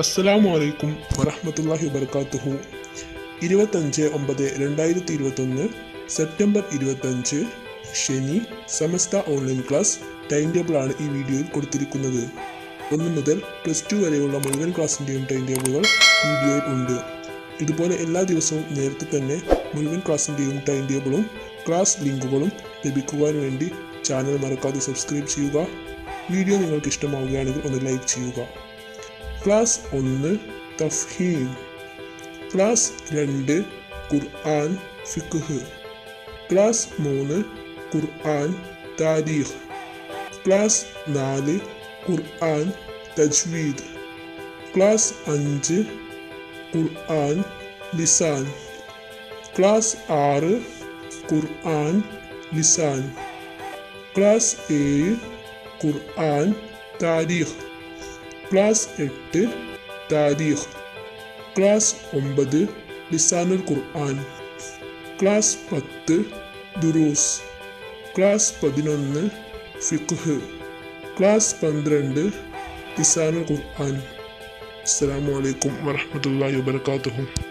അസ്സലാമു അലൈക്കും വറഹ്മത്തുള്ളാഹി വബർക്കാത്തുഹു ഇരുപത്തഞ്ച് ഒമ്പത് രണ്ടായിരത്തി ഇരുപത്തൊന്ന് സെപ്റ്റംബർ ഇരുപത്തഞ്ച് ശനി സമസ്ത ഓൺലൈൻ ക്ലാസ് ടൈം ടേബിളാണ് ഈ വീഡിയോയിൽ കൊടുത്തിരിക്കുന്നത് ഒന്ന് മുതൽ പ്ലസ് ടു വരെയുള്ള മുഴുവൻ ക്ലാസ്സിൻ്റെയും ടൈം ടേബിളുകൾ വീഡിയോയിൽ ഉണ്ട് ഇതുപോലെ എല്ലാ ദിവസവും നേരത്തെ തന്നെ മുഴുവൻ ക്ലാസ്സിൻ്റെയും ടൈം ടേബിളും ക്ലാസ് ലിങ്കുകളും ലഭിക്കുവാൻ വേണ്ടി ചാനൽ മറക്കാതെ സബ്സ്ക്രൈബ് ചെയ്യുക വീഡിയോ നിങ്ങൾക്ക് ഇഷ്ടമാവുകയാണെങ്കിൽ ഒന്ന് ലൈക്ക് ചെയ്യുക ക്ലാസ് ഒന്ന് തഫ്ഹീം ക്ലാസ് രണ്ട് ഖുർആൻ ഫിഖ് ക്ലാസ് മൂന്ന് ഖുർആൻ താരീഖ് ക്ലാസ് നാല് ഖുർആൻ തജ്വീദ് ക്ലാസ് അഞ്ച് ഖുർആൻ ലിസാൻ ക്ലാസ് ആറ് ഖുർആൻ ലിസാൻ ക്ലാസ് ഏഴ് ഖുർആൻ താരീഖ് ക്ലാസ് എട്ട് താരീഖ് ക്ലാസ് ഒമ്പത് ലിസാനുൽ ഖുർആൻ ക്ലാസ് പത്ത് ദുറൂസ് ക്ലാസ് പതിനൊന്ന് ഫിഖ് ക്ലാസ് പന്ത്രണ്ട് ലിസാനുൽ ഖുർആൻ അസ്സലാമു അലൈക്കും വറഹ്മത്തുള്ളാഹി വബർക്കാത്തുഹു